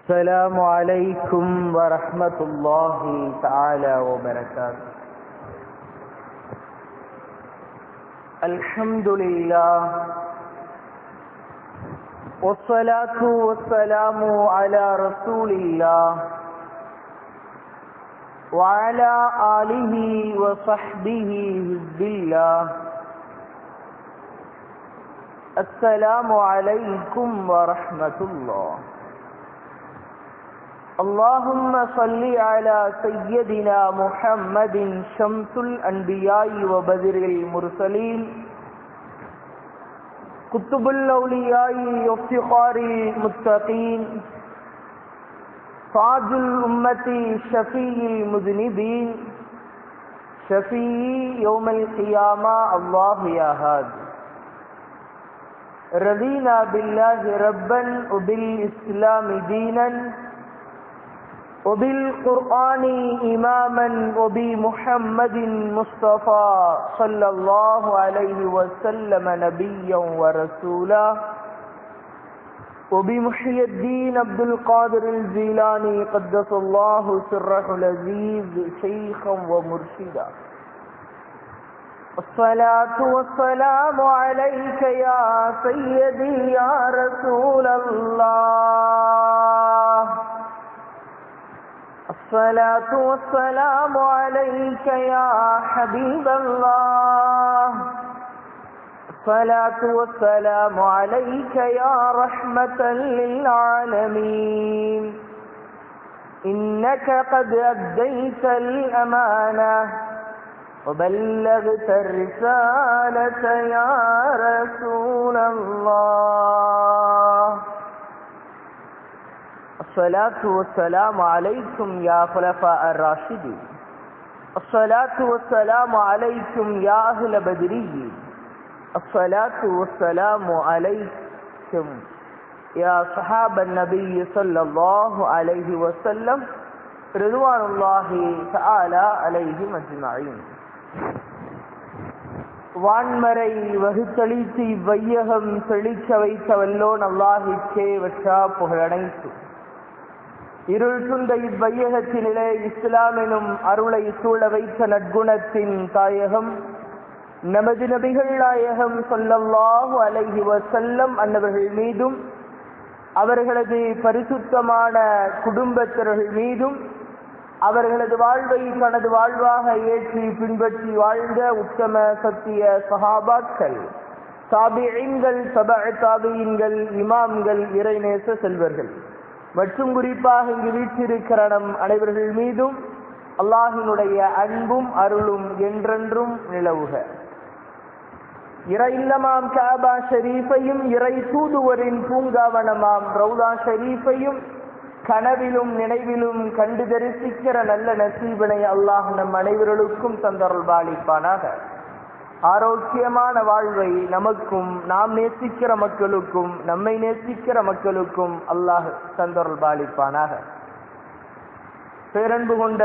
السلام عليكم ورحمة الله تعالى وبركاته الحمد لله والصلاة والسلام على رسول الله وعلى آله وصحبه حزب الله السلام عليكم ورحمة الله اللهم صل على سيدنا محمد شمس الأنبياء وبدر المرسلين كتب الأولياء وافتخار المتقين تاج الأمة شفيع المذنبين شفيع يوم القيامة الله يا هادي رضينا بالله ربا وبالإسلام دينا وبالقرآن إماما وبمحمد مصطفى صلى الله عليه وسلم نبيا ورسولا وبمحي الدين عبد القادر الجيلاني قدس الله سره العزيز شيخا ومرشدا الصلاة والسلام عليك يا سيدي يا رسول الله الصلاة والسلام عليك يا حبيب الله الصلاة والسلام عليك يا رحمة للعالمين إنك قد أديت الأمانة وبلغت الرسالة يا رسول الله الصلاة والسلام عليكم يا خلفاء الراشدين الصلاة والسلام عليكم يا أهل بدري الصلاة والسلام عليكم يا صحاب النبي صلى الله عليه وسلم رضوان الله تعالى عليهم أجمعين வான்மறை வகுத்தளித்து இவ்வையகம் செழிக்க வைத்த வல்லோன் அல்லாஹிக்கே வற்றா புகழனைத்து இருள் சுண்ட இவ்வையகத்தினிலே இஸ்லாம் எனும் அருளை சூழ வைத்த நற்குணத்தின் தாயகம் நமது நபிகள் நாயகம் சொல்லல்லாஹு அலைஹி வசல்லம் அன்னவர்கள் மீதும் அவர்களது பரிசுத்தமான குடும்பத்தினர்கள் மீதும் அவர்களது வாழ்வை தனது வாழ்வாக ஏற்றி பின்பற்றி வாழ்ந்த உத்தம சத்திய சஹாபாக்கள் தாபியங்கள் சப தாபியன்கள் இமாம்கள் இறைநேச செல்வர்கள் மற்றும் குறிப்பாக இங்கு வீற்றிருக்கிற நம் அனைவர்கள் மீதும் அல்லாஹினுடைய அன்பும் அருளும் என்றென்றும் நிலவுக இறை இல்லமாம் காபா ஷரீஃபையும் இறை தூதுவரின் பூங்காவனமாம் ரவுதா ஷரீஃபையும் கனவிலும் நினைவிலும் கண்டு தரிசிக்கிற நல்ல நசீபனை அல்லாஹ் நம் அனைவர்களுக்கும் தந்தருள் பாலிப்பானாக ஆரோக்கியமான வாழ்வை நமக்கும் நாம் நேசிக்கிற மக்களுக்கும் நம்மை நேசிக்கிற மக்களுக்கும் அல்லாஹ் தந்தருள் பாலிப்பானாக பேரன்பு கொண்ட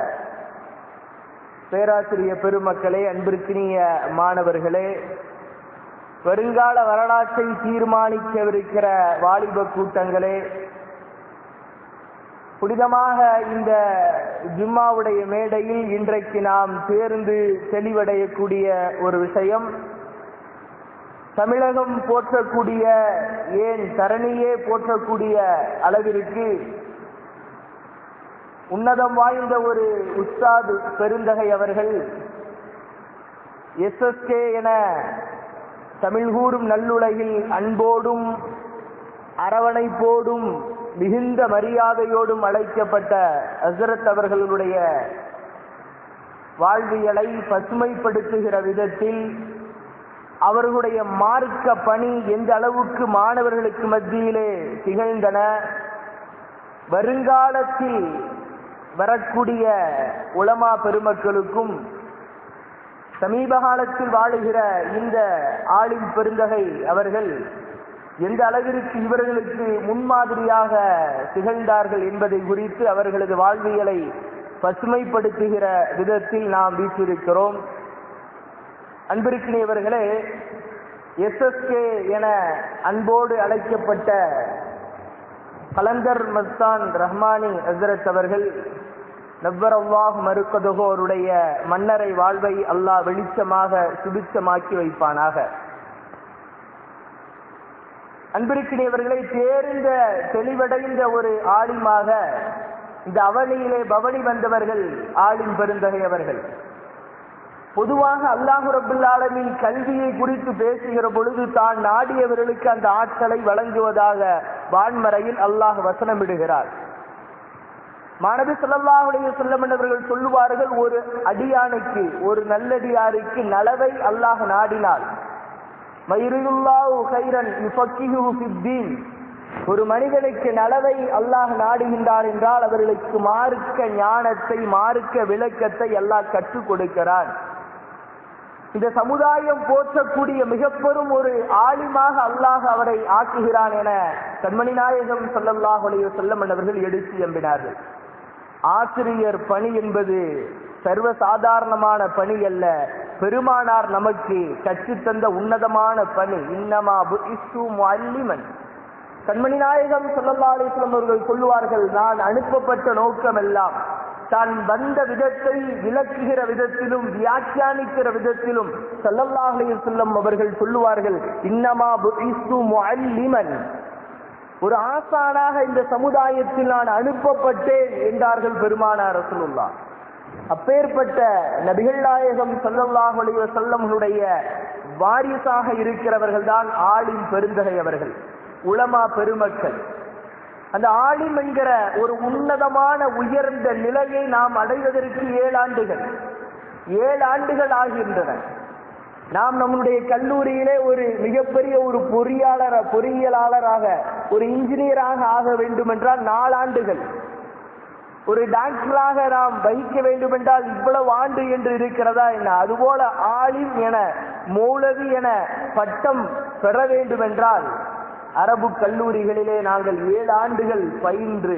பேராசிரிய பெருமக்களே அன்பிற்கினிய மாணவர்களே வருங்கால வரலாற்றை தீர்மானிக்கவிருக்கிற வாலிப கூட்டங்களே புனிதமாக இந்த ஜும்மாவுடைய மேடையில் இன்றைக்கு நாம் தேர்ந்து தெளிவடையக்கூடிய ஒரு விஷயம் தமிழகம் போற்றக்கூடிய ஏன் தரணியே போற்றக்கூடிய அளவிற்கு உன்னதம் வாய்ந்த ஒரு உஸ்தாது பெருந்தகை அவர்கள் எஸ்எஸ்கே என தமிழ் கூறும் நல்லுலகில் அன்போடும் அரவணைப்போடும் மிகுந்த மரியாதையோடும் அழைக்கப்பட்ட ஹசரத் அவர்களுடைய வாழ்வியலை பசுமைப்படுத்துகிற விதத்தில் அவர்களுடைய மார்க்க பணி எந்த அளவுக்கு மாணவர்களுக்கு மத்தியிலே திகழ்ந்தன வருங்காலத்தில் வரக்கூடிய உலமா பெருமக்களுக்கும் சமீப காலத்தில் வாழுகிற இந்த ஆளின் பெருந்தகை அவர்கள் எந்த அளவிற்கு இவர்களுக்கு முன்மாதிரியாக திகழ்ந்தார்கள் என்பதை குறித்து அவர்களது வாழ்வியலை பசுமைப்படுத்துகிற விதத்தில் நாம் வீற்றிருக்கிறோம் அன்பிருக்கிறவர்களே எஸ்எஸ்கே என அன்போடு அழைக்கப்பட்ட கலந்தர் மஸ்தான் ரஹ்மானி ஹசரத் அவர்கள் நவ்வர் அல்லாஹ் மறுக்கதோருடைய மன்னரை வாழ்வை அல்லாஹ் வெளிச்சமாக சுபிச்சமாக்கி வைப்பானாக அன்பிருக்கிறவர்களை தேர்ந்த தெளிவடைந்த ஒரு ஆலிமாக இந்த அவனியிலே பவனி வந்தவர்கள் ஆலிம் பெருந்தகையவர்கள் பொதுவாக அல்லாஹு ரபுல்லாலமின் கல்வியை குறித்து பேசுகிற பொழுது தான் நாடியவர்களுக்கு அந்த ஆற்றலை வழங்குவதாக வான்மறையில் அல்லாஹ் வசனமிடுகிறார் மாணவி சொல்லல்லாஹுடைய செல்லமன்னவர்கள் சொல்லுவார்கள் ஒரு அடியானுக்கு ஒரு நல்லடியாருக்கு நலவை அல்லாஹ் நாடினார் ஒரு மனிதனுக்கு நலவை அல்லாஹ் நாடுகின்றார் என்றால் அவர்களுக்கு மார்க்க ஞானத்தை மார்க்க விளக்கத்தை அல்லாஹ் கற்றுக் கொடுக்கிறான் இந்த சமுதாயம் போற்றக்கூடிய மிக பெரும் ஒரு ஆலிமாக அல்லாஹ் அவரை ஆக்குகிறான் என கண்மணி நாயகம் சொல்லல்லாஹுடைய செல்லமன்னவர்கள் எடுத்து எம்பினார்கள் ஆசிரியர் பணி என்பது சர்வசாதாரணமான பணி அல்ல பெருமானார் நமக்கு கற்றுத்தந்த உன்னதமான பணி இன்னமா அல்லிமன் கண்மணி நாயகம் சொல்லல்லா அலிஸ்லம் அவர்கள் சொல்லுவார்கள் நான் அனுப்பப்பட்ட நோக்கம் எல்லாம் தான் வந்த விதத்தை விளக்குகிற விதத்திலும் வியாக்கியானிக்கிற விதத்திலும் சல்லல்லா அலிஸ்லம் அவர்கள் சொல்லுவார்கள் இன்னமா அல்லிமன் ஒரு ஆசானாக இந்த சமுதாயத்தில் நான் அனுப்பப்பட்டேன் என்றார்கள் பெருமானார் ரசூலுல்லா அப்பேற்பட்ட நபிகள் நாயகம் சல்லல்லாஹ் அலைஹி செல்லம்களுடைய வாரிசாக இருக்கிறவர்கள் தான் ஆளின் பெருந்தகை அவர்கள் உளமா பெருமக்கள் அந்த ஆலிம் என்கிற ஒரு உன்னதமான உயர்ந்த நிலையை நாம் அடைவதற்கு ஏழு ஆண்டுகள் ஏழு ஆண்டுகள் ஆகின்றன நாம் நம்முடைய கல்லூரியிலே ஒரு மிகப்பெரிய ஒரு பொறியாளர் பொறியியலாளராக ஒரு இன்ஜினியராக ஆக வேண்டும் என்றால் நாலாண்டுகள் ஒரு டாக்டராக நாம் வகிக்க வேண்டும் என்றால் இவ்வளவு ஆண்டு என்று இருக்கிறதா என்ன அதுபோல ஆலிம் என மௌலவி என பட்டம் பெற வேண்டும் என்றால் அரபு கல்லூரிகளிலே நாங்கள் ஏழு ஆண்டுகள் பயின்று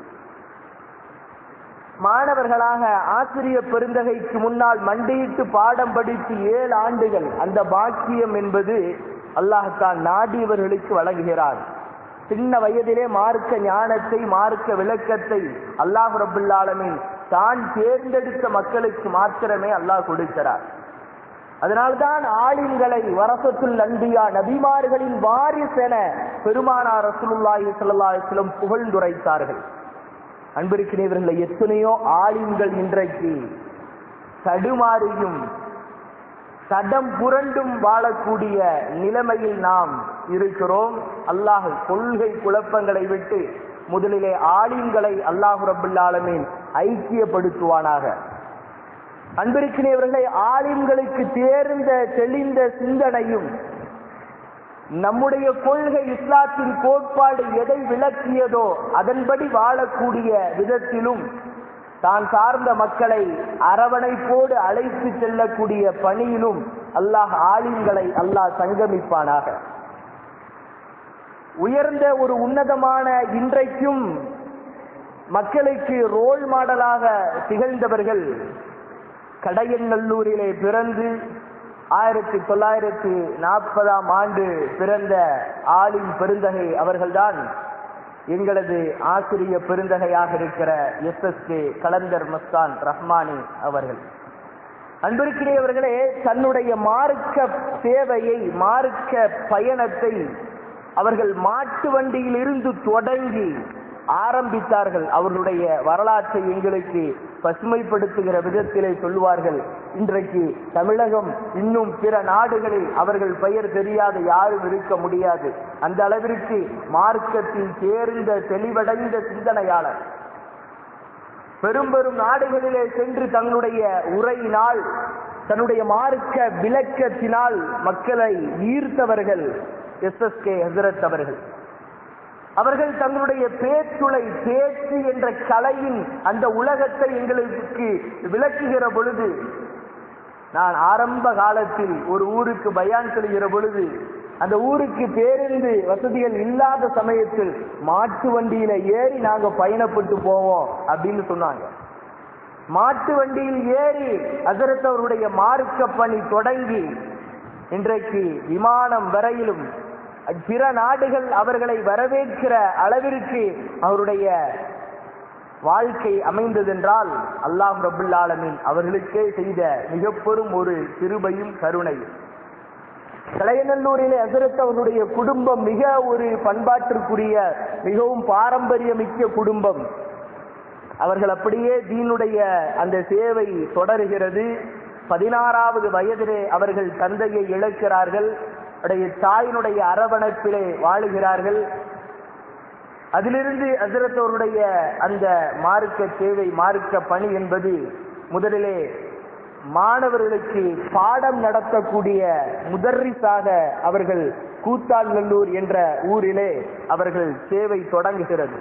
மாணவர்களாக ஆசிரிய பெருந்தகைக்கு முன்னால் மண்டியிட்டு பாடம் படித்து ஏழு ஆண்டுகள் அந்த பாக்கியம் என்பது அல்லாஹான் நாடியவர்களுக்கு வழங்குகிறார் சின்ன வயதிலே மார்க்க ஞானத்தை மார்க்க விளக்கத்தை அல்லாஹ் ரபுல்லாலமின் தான் தேர்ந்தெடுத்த மக்களுக்கு மாத்திரமே அல்லாஹ் கொடுக்கிறார் அதனால்தான் ஆலிம்களை வரசத்துல் நம்பியா நபிமார்களின் வாரிசு என பெருமானார் ரசூலுல்லாஹி ஸல்லல்லாஹு அலைஹி வஸல்லம் புகழ்ந்துரைத்தார்கள் அன்பிருக்கிறவர்களை எத்தனையோ ஆலிம்கள் இன்றைக்கு தடுமாறியும் தடம் புரண்டும் வாழக்கூடிய நிலைமையில் நாம் இருக்கிறோம் அல்லாஹ் கொள்கை குழப்பங்களை விட்டு முதலிலே ஆலிம்களை அல்லாஹு ரபுல்லாலமீன் ஐக்கியப்படுத்துவானாக அன்பிருக்கிறவர்களை ஆலிம்களுக்கு தேர்ந்த தெளிந்த சிந்தனையும் நம்முடைய கொள்கை இஸ்லாத்தின் கோட்பாடு எதை விளக்கியதோ அதன்படி வாழக்கூடிய விதத்திலும் தான் சார்ந்த மக்களை அரவணைப்போடு அழைத்து செல்லக்கூடிய பணியிலும் அல்லாஹ் ஆலிம்களை அல்லாஹ் சங்கமிப்பானாக உயர்ந்த ஒரு உன்னதமான இன்றைக்கும் மக்களுக்கு ரோல் மாடலாக திகழ்ந்தவர்கள் கடையநல்லூரிலே பிறந்து ஆயிரத்தி தொள்ளாயிரத்தி நாற்பதாம் ஆண்டு பிறந்த ஆலிம் பெருந்தகை அவர்கள்தான் எங்களது ஆசிரிய பெருந்தகையாக இருக்கிற S S K Kalandar Mastan Rahmani அவர்கள் அன்பிருக்கிறவர்களே தன்னுடைய மார்க்க சேவையை மார்க்க பயணத்தை அவர்கள் மாட்டு வண்டியில் இருந்து தொடங்கி ஆரம்பித்தார்கள் அவர்களுடைய வரலாற்றை எங்களுக்கு பசுமைப்படுத்துகிற விதத்திலே சொல்லுவார்கள் இன்றைக்கு தமிழகம் இன்னும் பிற நாடுகளில் அவர்கள் பெயர் தெரியாத யாரும் இருக்க முடியாது அந்த அளவிற்கு மார்க்கத்தில் தேர்ந்த தெளிவடைந்த சிந்தனையாளர் பெரும் பெரும் நாடுகளிலே சென்று தங்களுடைய உரையினால் தன்னுடைய மார்க்க விளக்கத்தினால் மக்களை ஈர்த்தவர்கள் எஸ் எஸ் கே ஹசரத் அவர்கள் அவர்கள் தங்களுடைய பேச்சுளை பேச்சு என்ற கலையின் அந்த உலகத்தை எங்களுக்கு விளக்குகிற பொழுது நான் ஆரம்ப காலத்தில் ஒரு ஊருக்கு பயான் செல்கிற பொழுது அந்த ஊருக்கு பேருந்து வசதிகள் இல்லாத சமயத்தில் மாட்டு வண்டியில ஏறி நாங்க பயணப்பட்டு போவோம் அப்படின்னு சொன்னாங்க மாட்டு வண்டியில் ஏறி அதரத்தவருடைய மார்க்க பணி தொடங்கி இன்றைக்கு விமானம் வரையிலும் பிற நாடுகள் அவர்களை வரவேற்கிற அளவிற்கு அவருடைய வாழ்க்கை அமைந்ததென்றால் அல்லாஹ் ரபுல் ஆலமீன் அவர்களுக்கே செய்த மிக பெரும் ஒரு கிருபையும் கருணையும் கலையநல்லூரிலே அசரத் அவர்களுடைய குடும்பம் மிக ஒரு பண்பாட்டிற்குரிய மிகவும் பாரம்பரியமிக்க குடும்பம் அவர்கள் அப்படியே தீனுடைய அந்த சேவை தொடருகிறது பதினாறாவது வயதிலே அவர்கள் தந்தையை இழக்கிறார்கள் அவருடைய தாயினுடைய அரவணைப்பிலே வாழுகிறார்கள் அதிலிருந்து அசரத் அவருடைய அந்த மார்க்க சேவை மார்க்க பணி என்பது முதலிலே மாணவர்களுக்கு பாடம் நடத்தக்கூடிய முதர்ரிசாக அவர்கள் கூத்தாநல்லூர் என்ற ஊரிலே அவர்கள் சேவை தொடங்குகிறது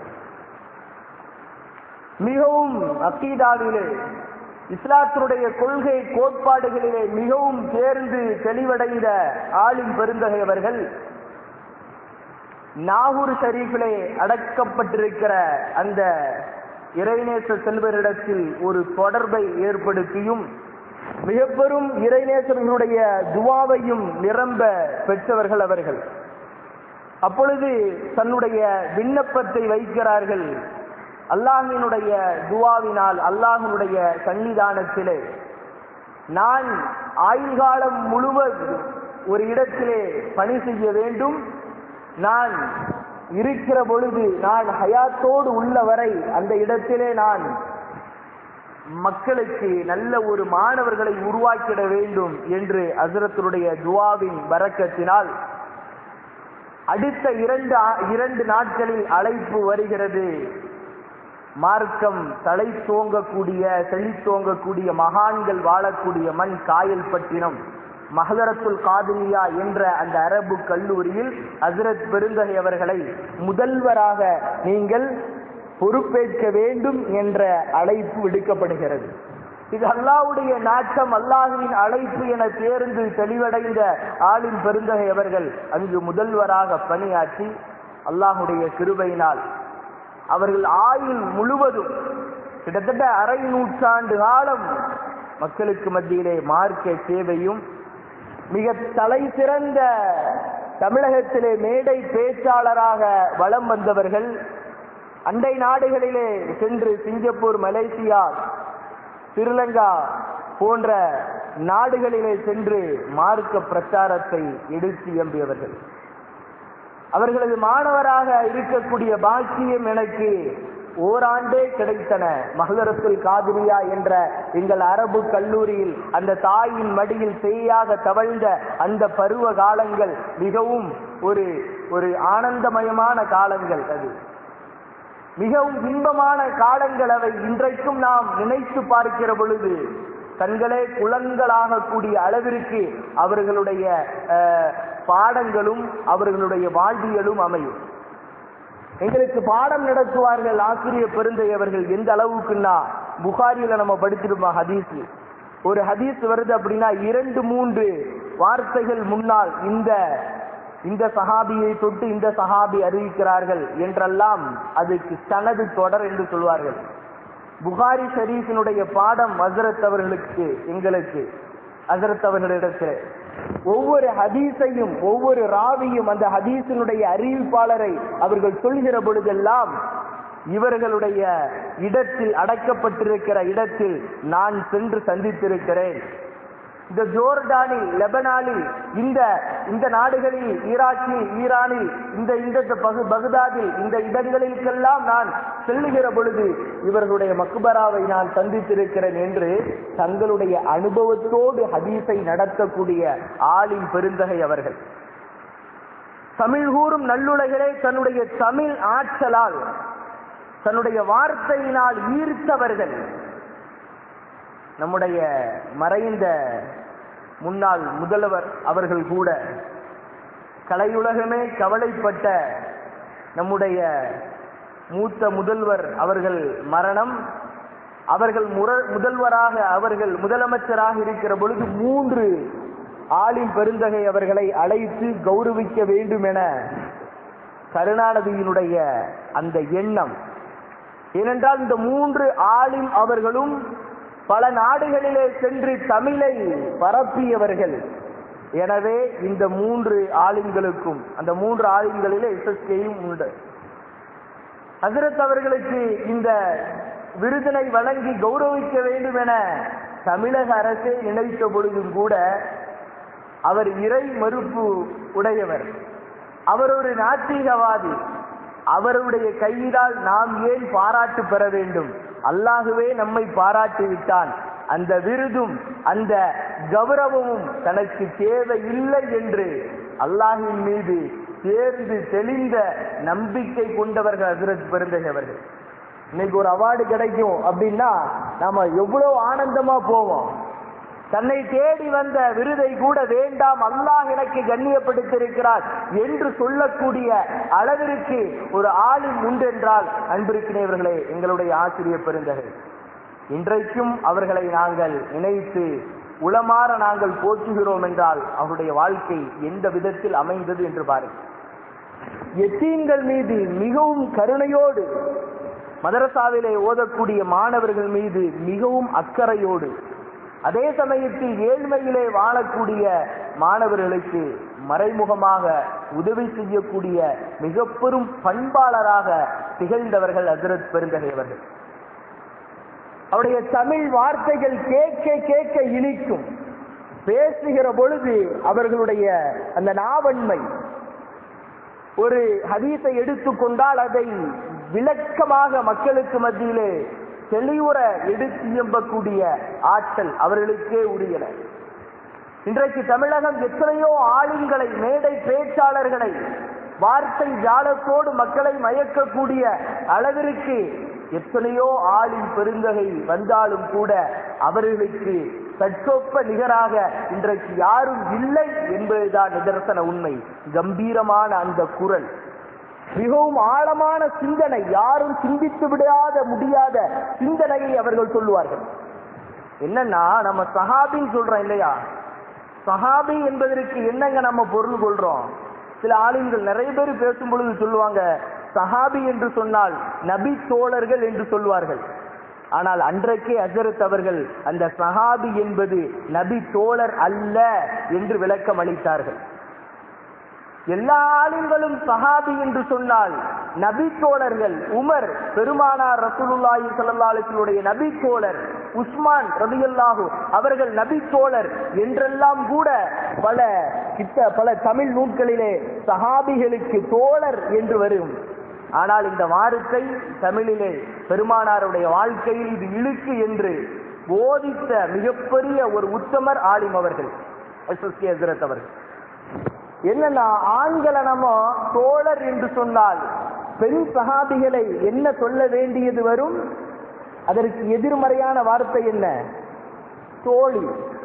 மிகவும் அக்கீதாவிலே இஸ்லாத்தினுடைய கொள்கை கோட்பாடுகளிலே மிகவும் தேர்ந்து தெளிவடைந்த ஆளும் பெருந்தகை அவர்கள் நாகூர் ஷரீஃபிலே அடக்கப்பட்டிருக்கிற அந்த இறைநேச செல்வரிடத்தில் ஒரு தொடர்பை ஏற்படுத்தியும் மிக பெரும் இறைநேசர்களுடைய துவாவையும் நிரம்ப பெற்றவர்கள் அவர்கள் அப்பொழுது தன்னுடைய விண்ணப்பத்தை வைக்கிறார்கள் அல்லாஹினுடைய துவாவினால் அல்லாஹினுடைய சன்னிதானத்திலே நான் ஆயுள்காலம் முழுவதும் ஒரு இடத்திலே பணி செய்ய வேண்டும் நான் இருக்கிற பொழுது நான் ஹயாத்தோடு உள்ள வரை அந்த இடத்திலே நான் மக்களுக்கு நல்ல ஒரு மாணவர்களை உருவாக்கிட வேண்டும் என்று அசரத்தினுடைய துவாவின் வரக்கத்தினால் அடுத்த இரண்டு இரண்டு நாட்களில் அழைப்பு வருகிறது மார்க்கம் தலை தோங்கக்கூடிய செழித்தோங்கக்கூடிய மகான்கள் வாழக்கூடிய மண் காயல் பட்டினம் மஹதரத்துல் காதிலியா என்ற அந்த அரபு கல்லூரியில் ஹசரத் பெருந்தகை அவர்களை முதல்வராக நீங்கள் பொறுப்பேற்க வேண்டும் என்ற அழைப்பு விடுக்கப்படுகிறது இது அல்லாவுடைய நாட்டம் அல்லாஹுவின் அழைப்பு என தேர்ந்து தெளிவடைந்த ஆளின் பெருந்தகை அவர்கள் அங்கு முதல்வராக பணியாற்றி அல்லாஹுடைய கிருபையினால் அவர்கள் ஆயுள் முழுவதும் கிட்டத்தட்ட அரை நூற்றாண்டு காலம் மக்களுக்கு மத்தியிலே மார்க்க சேவையும் மிக தலை சிறந்த தமிழகத்திலே மேடை பேச்சாளராக வலம் வந்தவர்கள் அண்டை நாடுகளிலே சென்று சிங்கப்பூர் மலேசியா ஸ்ரீலங்கா போன்ற நாடுகளிலே சென்று மார்க்க பிரச்சாரத்தை எடுத்து எம்பியவர்கள் அவர்களது மாணவராக இருக்கக்கூடிய பாக்கியம் எனக்கு ஓராண்டே கிடைத்தன மகளரத்துல் காதிரியா என்ற எங்கள் அரபு கல்லூரியில் அந்த தாயின் மடியில் செய்யாக தவழ்ந்த அந்த பருவ காலங்கள் மிகவும் ஒரு ஒரு ஆனந்தமயமான காலங்கள் அது மிகவும் இன்பமான காலங்கள் அவை இன்றைக்கும் நாம் நினைத்து பார்க்கிற பொழுது கண்களே குளங்களாக கூடிய அளவிற்கு அவர்களுடைய பாடங்களும் அவர்களுடைய வாழ்வியலும் அமையும் எங்களுக்கு பாடம் நடத்துவார்கள் ஆசிரியர் பெருந்தையவர்கள் எந்த அளவுக்குன்னா புகாரியில நம்ம படிச்சிருப்போம் ஹதீஸ் ஒரு ஹதீஸ் வருது அப்படின்னா இரண்டு மூன்று வார்த்தைகள் முன்னால் இந்த இந்த சஹாபியை தொட்டு இந்த சஹாபி அறிவிக்கிறார்கள் என்றெல்லாம் அதுக்கு சனது தொடர் என்று சொல்வார்கள் புகாரி ஷரீஃபினுடைய பாடம் ஹசரத் அவர்களுக்கு எங்களுக்கு ஹசரத் அவர்களிடத்தில் ஒவ்வொரு ஹதீஸையும் ஒவ்வொரு ராவியும் அந்த ஹதீஸினுடைய அறிவிப்பாளரை அவர்கள் சொல்கிற பொழுதெல்லாம் இவர்களுடைய இடத்தில் அடக்கப்பட்டிருக்கிற இடத்தில் நான் சென்று சந்தித்திருக்கிறேன் இந்த ஜோர்டானில் லெபனானில் இந்த இந்த நாடுகளில் ஈராக்கில் ஈரானில் இந்த இந்த பகு பகுதாதில் இந்த இடங்களுக்கெல்லாம் நான் செல்லுகிற பொழுது இவர்களுடைய மக்பராவை நான் சந்தித்திருக்கிறேன் என்று தங்களுடைய அனுபவத்தோடு ஹதீஸை நடத்தக்கூடிய ஆளின் பெருந்தகை அவர்கள் தமிழ் கூறும் நல்லுலகளே தன்னுடைய தமிழ் ஆற்றலால் தன்னுடைய வார்த்தையினால் ஈர்த்தவர்கள் நம்முடைய மறைந்த முன்னாள் முதல்வர் அவர்கள் கூட கலையுலகமே கவலைப்பட்ட நம்முடைய மூத்த முதல்வர் அவர்கள் மரணம் அவர்கள் முர முதல்வராக அவர்கள் முதலமைச்சராக இருக்கிற பொழுது மூன்று ஆளின் பெருந்தகை அவர்களை அழைத்து கௌரவிக்க வேண்டும் என கருணாநிதியினுடைய அந்த எண்ணம் ஏனென்றால் இந்த மூன்று ஆளின் அவர்களும் பல நாடுகளிலே சென்று தமிழை பரப்பியவர்கள் எனவே இந்த மூன்று ஆலிம்களுக்கும் அந்த மூன்று ஆலிம்களிலே எஸ்எஸ்கேயும் உண்டு ஹசரத் அவர்களுக்கு இந்த விருதினை வழங்கி கௌரவிக்க வேண்டும் என தமிழக அரசே நினைத்த பொழுதும் கூட அவர் இறை மறுப்பு உடையவர் அவர் ஒரு நாத்திகவாதி அவருடைய கையினால் நாம் ஏன் பாராட்டு பெற வேண்டும் அல்லாஹுவே நம்மை பாராட்டி விட்டான் அந்த விருதும் அந்த கௌரவமும் தனக்கு தேவையில்லை என்று அல்லாஹின் மீது தேர்ந்து தெளிந்த நம்பிக்கை கொண்டவர்கள் ஹசரத் பெருந்தகவர்கள் இன்னைக்கு ஒரு அவார்டு கிடைக்கும் அப்படின்னா நாம எவ்வளவு ஆனந்தமா போவோம் தன்னை தேடி வந்த விருதை கூட வேண்டாம் அல்லாஹ் எனக்கு கண்ணியப்படுத்தியிருக்கிறார் என்று சொல்லக்கூடிய அளவிற்கு ஒரு ஆளும் உண்டென்றால் அன்பிருக்கிறவர்களே எங்களுடைய ஆசிரியர் பெருந்தகை இன்றைக்கும் அவர்களை நாங்கள் நினைத்து உளமாற நாங்கள் போற்றுகிறோம் என்றால் அவருடைய வாழ்க்கை எந்த விதத்தில் அமைந்தது என்று பாருங்கள் எத்தீன்கள் மீது மிகவும் கருணையோடு மதரசாவிலே ஓதக்கூடிய மாணவர்கள் மீது மிகவும் அக்கறையோடு அதே சமயத்தில் ஏழ்மையிலே வாழக்கூடிய மாணவர்களுக்கு மறைமுகமாக உதவி செய்யக்கூடிய மிக பெரும் பண்பாளராக திகழ்ந்தவர்கள் ஹசரத் பெருந்தகையவர்கள் அவருடைய தமிழ் வார்த்தைகள் கேட்க கேட்க இனிக்கும் பேசுகிற பொழுது அவர்களுடைய அந்த நாவன்மை ஒரு ஹதீஸை எடுத்துக்கொண்டால் அதை விளக்கமாக மக்களுக்கு மத்தியிலே தெளிவுற எடுத்து இயம்பக்கூடிய ஆற்றல் அவர்களுக்கே உரியன இன்றைக்கு தமிழகம் எத்தனையோ ஆளுங்களை மேடை பேச்சாளர்களை வார்த்தை ஜாலத்தோடு மக்களை மயக்கக்கூடிய அளவிற்கு எத்தனையோ ஆளின் பெருந்தகை வந்தாலும் கூட அவர்களுக்கு சற்றொப்ப நிகராக இன்றைக்கு யாரும் இல்லை என்பதுதான் நிதர்சன உண்மை கம்பீரமான அந்த குரல் மிகவும் ஆழமான சிந்தனை யாரும் சிந்தித்து விடாத முடியாத சிந்தனையை அவர்கள் சொல்லுவார்கள் என்னன்னா நம்ம சஹாபின்னு சொல்றோம் இல்லையா சஹாபி என்பதற்கு என்னங்க நம்ம பொருள் கொள்றோம் சில ஆளுங்கள் நிறைய பேர் பேசும் பொழுது சொல்லுவாங்க சஹாபி என்று சொன்னால் நபி தோழர்கள் என்று சொல்வார்கள் ஆனால் அன்றைக்கே அஜரத் அவர்கள் அந்த சஹாபி என்பது நபி தோழர் அல்ல என்று விளக்கம் அளித்தார்கள் எல்லா ஆளுங்களும் சஹாபி என்று சொன்னால் நபி தோழர்கள் உமர் பெருமானார் ரசூலுல்லாஹி ஸல்லல்லாஹு அலைஹி வஸல்லுடைய நபி தோழர் உஸ்மான் ரலியல்லாஹு அவர்கள் நபி தோழர் என்றெல்லாம் கூட பல கிட்ட பல தமிழ் நூல்களிலே சஹாபிகளுக்கு தோழர் என்று வரும் ஆனால் இந்த வார்த்தை தமிழிலே பெருமானாருடைய வாழ்க்கையில் இது இழுக்கு என்று போதித்த மிகப்பெரிய ஒரு உத்தமர் ஆலிம் அவர்கள் எஸ்எஸ்கே ஹசரத் அவர்கள் என்னன்னா ஆண்களை நம்ம தோழர் என்று சொன்னால் பெண் சகாபிகளை என்ன சொல்ல வேண்டியது வரும் அதற்கு எதிர்மறையான வார்த்தை என்ன தோழி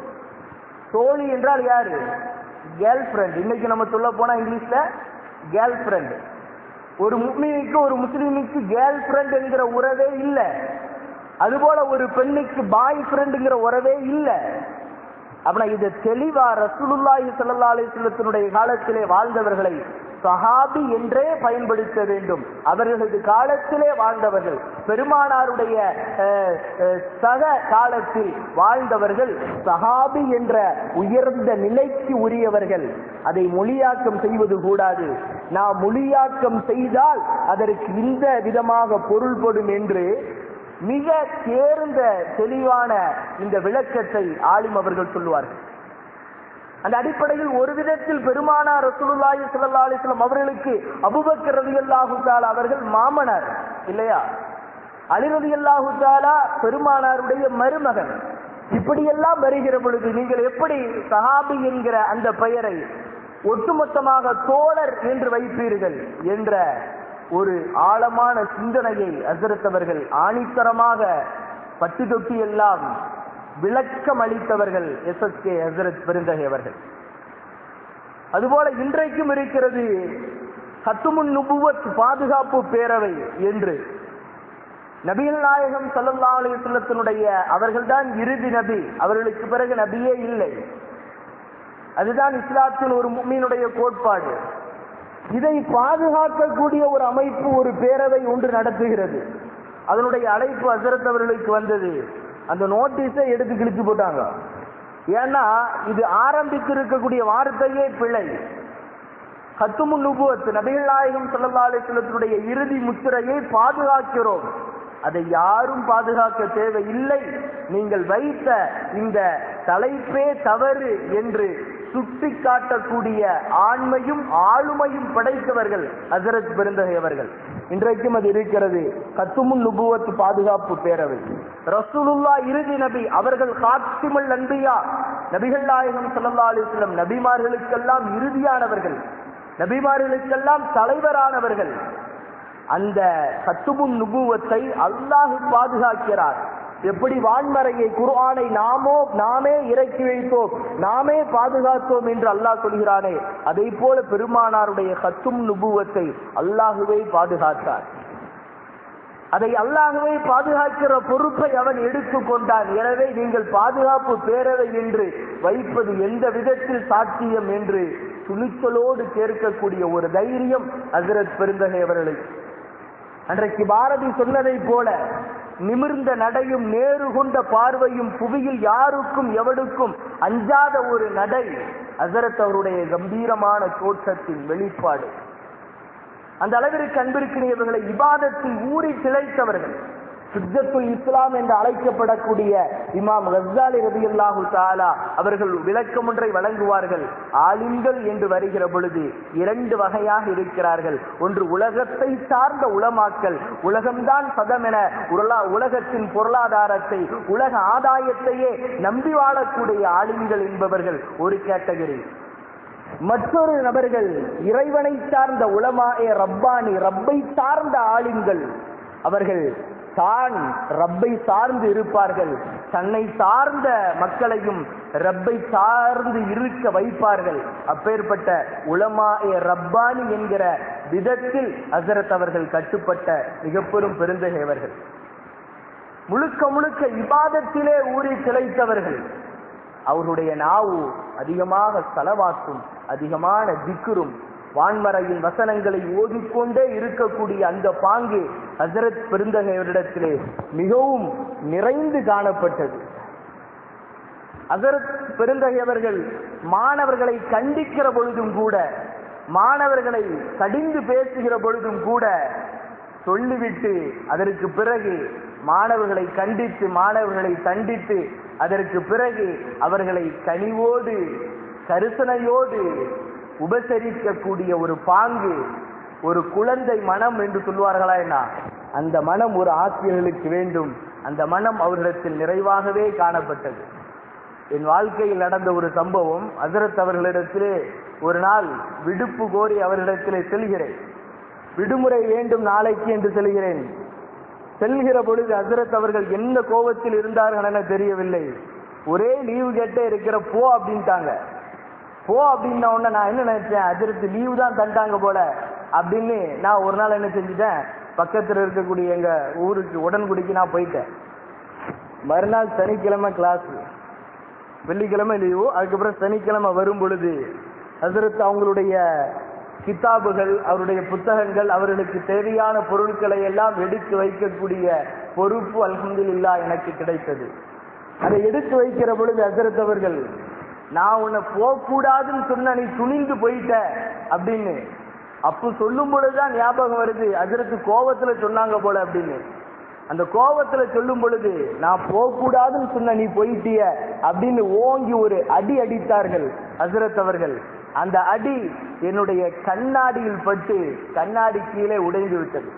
தோழி என்றால் யாரு கேர்ள் ஃப்ரெண்ட் இன்னைக்கு நம்ம சொல்ல போனா இங்கிலீஷ்ல கேர்ள் ஃப்ரெண்ட் ஒரு முஸ்லீமுக்கு ஒரு முஸ்லீமுக்கு கேர்ள் ஃப்ரெண்ட் என்கிற உறவே இல்லை அதுபோல ஒரு பெண்ணுக்கு பாய் ஃப்ரெண்டுங்கிற உறவே இல்லை அப்படின்னா இது தெளிவா ரசூலுல்லாஹி ஸல்லல்லாஹு அலைஹி வஸல்லத்தினுடைய காலத்திலே வாழ்ந்தவர்களை சஹாபி என்றே பயன்படுத்த வேண்டும் அவர்களது காலத்திலே வாழ்ந்தவர்கள் பெருமானாருடைய அஹ், அஹ், சக காலத்தில் வாழ்ந்தவர்கள் சஹாபி என்ற உயர்ந்த நிலைக்கு உரியவர்கள் அதை மொழியாக்கம் செய்வது கூடாது நாம் மொழியாக்கம் செய்தால் அதற்கு இந்த விதமாக பொருள்படும் என்று மிக தேர்ந்த தெளிவான இந்த விளக்கத்தை ஆலிம் அவர்கள் சொல்லுவார்கள் அந்த அடிப்படையில் ஒரு விதத்தில் பெருமானார் ரசூலுல்லாஹி ஸல்லல்லாஹு அலைஹி வஸல்லம் அவர்களுக்கு அபூபக்கர் ரலியல்லாஹு தஆலா அவர்கள் மாமனார் இல்லையா அலி ரலியல்லாஹு தஆலா பெருமானாருடைய மருமகன் இப்படியெல்லாம் வருகிற பொழுது நீங்கள் எப்படி சஹாபி என்கிற அந்த பெயரை ஒட்டுமொத்தமாக தோழர் என்று வைப்பீர்கள் என்ற ஒரு ஆழமான சிந்தனையை ஹசரத் அவர்கள் ஆணித்தரமாக பட்டு தொட்டி எல்லாம் விளக்கம் அளித்தவர்கள் எஸ் எஸ் கே ஹசரத் பெருந்தகை அவர்கள் அதுபோல இன்றைக்கும் இருக்கிறது ஹத்துமுன் நுபுவத் பாதுகாப்பு பேரவை என்று நபிகள் நாயகம் ஸல்லல்லாஹு அலைஹி வஸல்லத்தினுடைய அவர்கள்தான் இறுதி நபி அவர்களுக்கு பிறகு நபியே இல்லை அதுதான் இஸ்லாத்தின் ஒரு முக்மீனுடைய கோட்பாடு இதை பாதுகாக்கக்கூடிய ஒரு அமைப்பு ஒரு பேரவை ஒன்று நடத்துகிறது அதனுடைய அழைப்பு அசரத் அவர்களுக்கு வந்தது அந்த நோட்டீஸை எடுத்து கிழிச்சு போட்டாங்க ஏன்னா இது ஆரம்பித்திருக்கக்கூடிய வார்த்தையே பிழை கத்துமு நுபுவத் நபிகள் நாயகம் ஸல்லல்லாஹு அலைஹி வஸல்லத்துடைய இறுதி முத்திரையை பாதுகாக்கிறோம் அதை யாரும் பாதுகாக்க தேவையில்லை நீங்கள் வைத்த இந்த தலைப்பே தவறு என்று சுட்டி காட்டக்கூடிய ஆண்மையும் ஆளுமையும் படைத்தவர்கள் ஹசரத் பெருந்தகை அவர்கள் இன்றைக்கும் அது இருக்கிறது கத்துமுன் நுபுவத் பாதுகாப்பு பேரவை ரசூலுல்லா இறுதி நபி அவர்கள் காத்திமல் அன்பியா நபிகள் நாயகம் ஸல்லல்லாஹு அலைஹி வஸல்லம் நபிமார்களுக்கெல்லாம் இறுதியானவர்கள் நபிமார்களுக்கெல்லாம் தலைவரானவர்கள் அந்த கத்துபுன் நுபுவத்தை அல்லாஹ் பாதுகாக்கிறார் எப்படி வான்மறையை குர்ஆனை நாமோ நாமே இறக்கி வைத்தோம் நாமே பாதுகாத்தோம் என்று அல்லாஹ் சொல்கிறானே அதை போல பெருமானாருடைய கத்தும் நுபுவத்தை அல்லாஹுவே பாதுகாத்தார் அதை அல்லாகவே பாதுகாக்கிற பொறுப்பை அவன் எடுத்துக்கொண்டான் எனவே நீங்கள் பாதுகாப்பு பேரவை என்று வைப்பது எந்த விதத்தில் சாத்தியம் என்று துணிச்சலோடு கேட்கக்கூடிய ஒரு தைரியம் ஹசரத் பெருந்தகை அவர்களுக்கு அன்றைக்கு பாரதி சொன்னதை போல நிமிர்ந்த நடையும் நேரு கொண்ட பார்வையும் புவியில் யாருக்கும் எவனுக்கும் அஞ்சாத ஒரு நடை ஹசரத் அவருடைய கம்பீரமான தோற்றத்தின் வெளிப்பாடு அந்த அளவிற்கு அன்பிற்கினியவர்களை இபாதத்தில் ஊறி திளைத்தவர்கள் சித்தத்துல் இஸ்லாம் என்று அழைக்கப்படக்கூடிய இமாம் கஸ்ஸாலி ரதியல்லாஹு தாலா அவர்கள் விளக்கம் ஒன்றை வழங்குவார்கள் ஆலிம்கள் என்று வருகிற பொழுது இரண்டு வகையாக இருக்கிறார்கள் ஒன்று உலகத்தை சார்ந்த உலமாக்கல் உலகம்தான் சதம் என உலா- உலகத்தின் பொருளாதாரத்தை உலக ஆதாயத்தையே நம்பி வாழக்கூடிய ஆலிம்கள் என்பவர்கள் ஒரு கேட்டகரி மற்றொரு நபர்கள் இறைவனை சார்ந்த உலமாஏ ரப்பானி ரப்பை சார்ந்த ஆளுங்கள் அவர்கள் தான் ரப்பை சார்ந்து இருப்பார்கள் தன்னை சார்ந்த மக்களையும் ரப்பை சார்ந்து இருக்க வைப்பார்கள் அப்பேற்பட்ட உலமாஏ ரப்பானி என்கிற விதத்தில் ஹசரத் அவர்கள் கட்டுப்பட்ட மிக பெரும் பெருந்தகையவர்கள் முழுக்க முழுக்க இபாதத்திலே ஊறி திளைத்தவர்கள் அவருடைய நாவு அதிகமாக செலவாக்கும் அதிகமான திக்குரும் வான்மறையின் வசனங்களை ஓதிக்கொண்டே இருக்கக்கூடிய அந்த பாங்கு ஹசரத் பெருந்தகையவரிடத்திலே மிகவும் நிறைந்து காணப்பட்டது ஹசரத் பெருந்தகையவர்கள் மாணவர்களை கண்டிக்கிற பொழுதும் கூட மாணவர்களை கடிந்து பேசுகிற பொழுதும் கூட சொல்லிவிட்டு அதற்கு பிறகு மாணவர்களை கண்டித்து மாணவர்களை தண்டித்து அதற்கு பிறகு அவர்களை கனிவோடு கரிசனையோடு உபசரிக்கக்கூடிய ஒரு பாங்கு ஒரு குழந்தை மனம் என்று சொல்வார்களா என்ன அந்த மனம் ஒரு ஆசிரியர்களுக்கு வேண்டும் அந்த மனம் அவர்களிடத்தில் நிறைவாகவே காணப்பட்டது என் வாழ்க்கையில் நடந்த ஒரு சம்பவம் ஹசரத் அவர்களிடத்திலே ஒரு நாள் விடுப்பு கோரி அவர்களிடத்திலே செல்கிறேன் விடுமுறை வேண்டும் நாளைக்கு என்று செல்கிறேன் செல்கிற பொழுது ஹசரத் அவர்கள் எந்த கோபத்தில் இருந்தார்கள் என தெரியவில்லை ஒரே லீவு கேட்டே இருக்கிற போ அப்படின்ட்டாங்க போ அப்படின்ன உடனே நான் என்ன நினைச்சேன் ஹசரத் லீவு தான் தந்தாங்க போல அப்படின்னு நான் ஒரு நாள் என்ன செஞ்சுட்டேன் பக்கத்தில் இருக்கக்கூடிய எங்க ஊருக்கு உடன்குடிக்கு நான் போயிட்டேன் மறுநாள் சனிக்கிழமை கிளாஸ் வெள்ளிக்கிழமை லீவு அதுக்கப்புறம் சனிக்கிழமை வரும் பொழுது ஹசரத் அவங்களுடைய கிதாபுகள் அவருடைய புத்தகங்கள் அவர்களுக்கு தேவையான பொருட்களை எல்லாம் எடுத்து வைக்கக்கூடிய பொறுப்பு அல்ஹம்துலில்லா எனக்கு கிடைத்தது அதை எடுத்து வைக்கிற பொழுது ஹசரத் அவர்கள் நான் உன்னை போகக்கூடாதுன்னு சொன்ன நீ துணிந்து போயிட்ட அப்படின்னு அப்போ சொல்லும் பொழுதுதான் ஞாபகம் வருது ஹசரத்து கோபத்துல சொன்னாங்க போல அப்படின்னு அந்த கோபத்துல சொல்லும் பொழுது நான் போகக்கூடாதுன்னு சொன்ன நீ போயிட்டிய அப்படின்னு ஓங்கி ஒரு அடி அடித்தார்கள் ஹசரத் அவர்கள் அந்த அடி என்னுடைய கண்ணாடியில் பட்டு கண்ணாடி கீழே உடைந்து விட்டது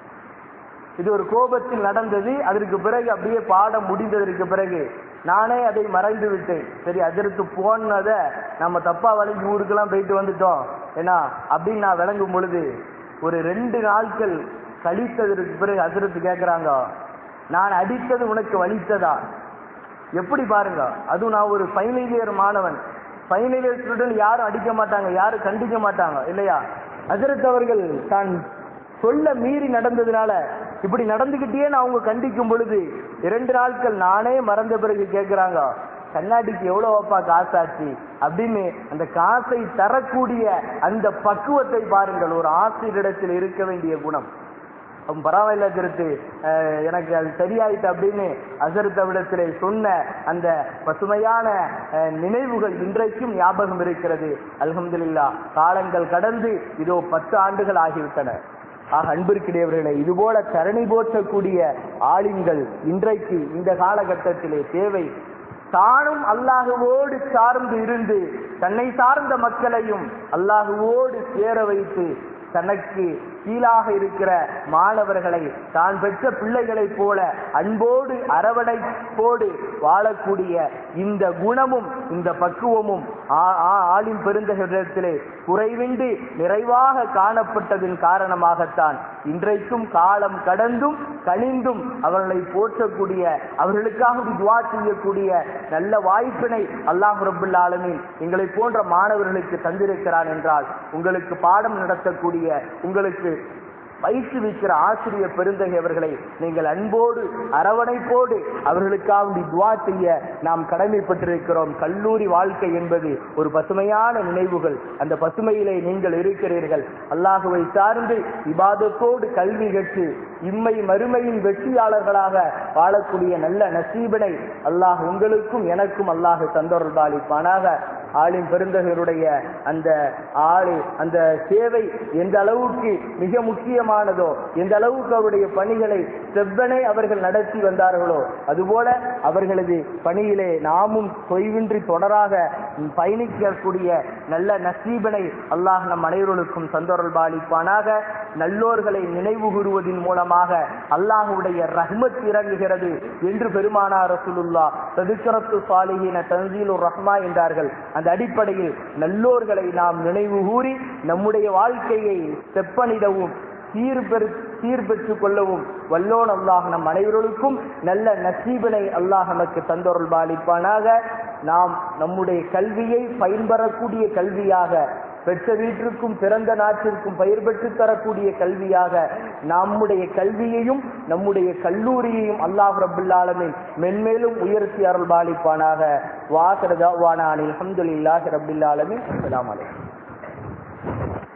இது ஒரு கோபத்தில் நடந்தது அதற்கு பிறகு அப்படியே பாடம் முடிந்ததற்கு பிறகு நானே அதை மறைந்து விட்டேன் சரி அதற்கு போனதை நம்ம தப்பா வளைஞ்சு ஊருக்கெல்லாம் போயிட்டு வந்துட்டோம் ஏன்னா அப்படின்னு நான் விளங்கும் பொழுது ஒரு ரெண்டு நாட்கள் கழித்ததற்கு பிறகு ஹசரத்து கேட்குறாங்க நான் அடித்தது உனக்கு வலித்ததா எப்படி பாருங்க அதுவும் நான் ஒரு ஃபைனல் இயர் மாணவன் ஃபைனல் இயர் ஸ்டூடெண்ட் யாரும் அடிக்க மாட்டாங்க யாரும் கண்டிக்க மாட்டாங்க இல்லையா ஹசரத் அவர்கள் தான் சொல்ல மீறி நடந்ததுனால இப்படி நடந்துகிட்டே நான் அவங்க கண்டிக்கும் பொழுது இரண்டு நாட்கள் நானே மறந்த பிறகு கேட்கிறாங்க கண்ணாடிக்கு எவ்வளவு அப்பா காசாச்சு அப்படின்னு அந்த காசை தரக்கூடிய அந்த பக்குவத்தை பாருங்கள் ஒரு ஆசிரியரிடத்தில் இருக்க வேண்டிய குணம் அவன் பரவாயில்ல கருத்து எனக்கு அது சரியாயிட்டு அப்படின்னு அசருத்தவிடத்திலே சொன்ன அந்த பசுமையான அஹ், நினைவுகள் இன்றைக்கும் ஞாபகம் இருக்கிறது அல்ஹம்துலில்லா காலங்கள் கடந்து இதோ பத்து ஆண்டுகள் ஆகிவிட்டன ஆக அன்பிற்கிடையவர்களே இதுபோல தரணி போற்றக்கூடிய ஆளுங்கள் இன்றைக்கு இந்த காலகட்டத்திலே தேவை தானும் அல்லாஹுவோடு சார்ந்து இருந்து தன்னை சார்ந்த மக்களையும் அல்லாஹுவோடு சேர வைத்து தனக்கு கீழாக இருக்கிற மாணவர்களை தான் பெற்ற பிள்ளைகளைப் போல அன்போடு அரவணைப்போடு வாழக்கூடிய இந்த குணமும் இந்த பக்குவமும் ஆ- ஆ- ஆளின் பெருந்தகத்திலே குறைவின்றி நிறைவாக காணப்பட்டதின் காரணமாகத்தான் இன்றைக்கும் காலம் கடந்தும் கனிந்தும் அவர்களை போற்றக்கூடிய அவர்களுக்காக துவா செய்யக்கூடிய நல்ல வாய்ப்பினை அல்லாஹ் ரபுல் ஆலமீன் எங்களை போன்ற மாணவர்களுக்கு தந்திருக்கிறான் என்றால் உங்களுக்கு பாடம் நடத்தக்கூடிய உங்களுக்கு பயிற்றுவிக்கிற ஆசிரியர் பெருந்தகை அவர்களை நீங்கள் அன்போடு அரவணைப்போடு அவர்களுக்காக துவா செய்ய நாம் கடமைப்பட்டிருக்கிறோம் கல்லூரி வாழ்க்கை என்பது ஒரு பசுமையான நினைவுகள் அந்த பசுமையிலே நீங்கள் இருக்கிறீர்கள் அல்லாஹுவை சார்ந்து இபாதத்தோடு கல்வி கற்று இம்மை மறுமையின் வெற்றியாளர்களாக வாழக்கூடிய நல்ல நசீபினை அல்லாஹ் உங்களுக்கும் எனக்கும் அல்லாஹ் தந்தொருள்பாலிப்பானாக ஆளின் பெருந்தகருடைய அந்த ஆளு அந்த சேவை எந்த அளவுக்கு மிக முக்கியமானதோ எந்த அளவுக்கு அவருடைய பணிகளை செவ்வனை அவர்கள் நடத்தி வந்தார்களோ அதுபோல அவர்களது பணியிலே நாமும் தொய்வின்றி தொடராக பயணிக்கக்கூடிய நல்ல நசீபனை அல்லாஹ் நம் அனைவர்களுக்கும் சந்தோரல் பாலிப்பானாக நல்லோர்களை நினைவு கூறுவதன் மூலமாக அல்லாஹுடைய ரஹ்மத் இறங்குகிறது என்று பெருமானார் ரசூலுல்லா ததுக்கரத்து சாலிஹின தன்சீலுர் ரஹ்மா என்றார்கள் அந்த அடிப்படையில் நல்லோர்களை நாம் நினைவு கூறி நம்முடைய வாழ்க்கையை செப்பனிடவும் சீர்பெரு சீர்பெற்றுக் கொள்ளவும் வல்லோன் அல்லாஹ் நம் அனைவர்களுக்கும் நல்ல நசீபினை அல்லாஹ் நமக்கு தந்தொருள் பாலிப்பானாக நாம் நம்முடைய கல்வியை பயன்பெறக்கூடிய கல்வியாக பெற்ற வீட்டிற்கும் பிறந்த நாட்டிற்கும் பயிர் பெற்று தரக்கூடிய கல்வியாக நம்முடைய கல்வியையும் நம்முடைய கல்லூரியையும் அல்லாஹ் ரபுல்லாலமின் மென்மேலும் உயர்த்தி அருள் பாலிப்பானாக வாசரதாவானான் அல்ஹம்துலில்லாஹி ரபில் ஆலமின் அஸ்ஸலாமு அலைக்கும்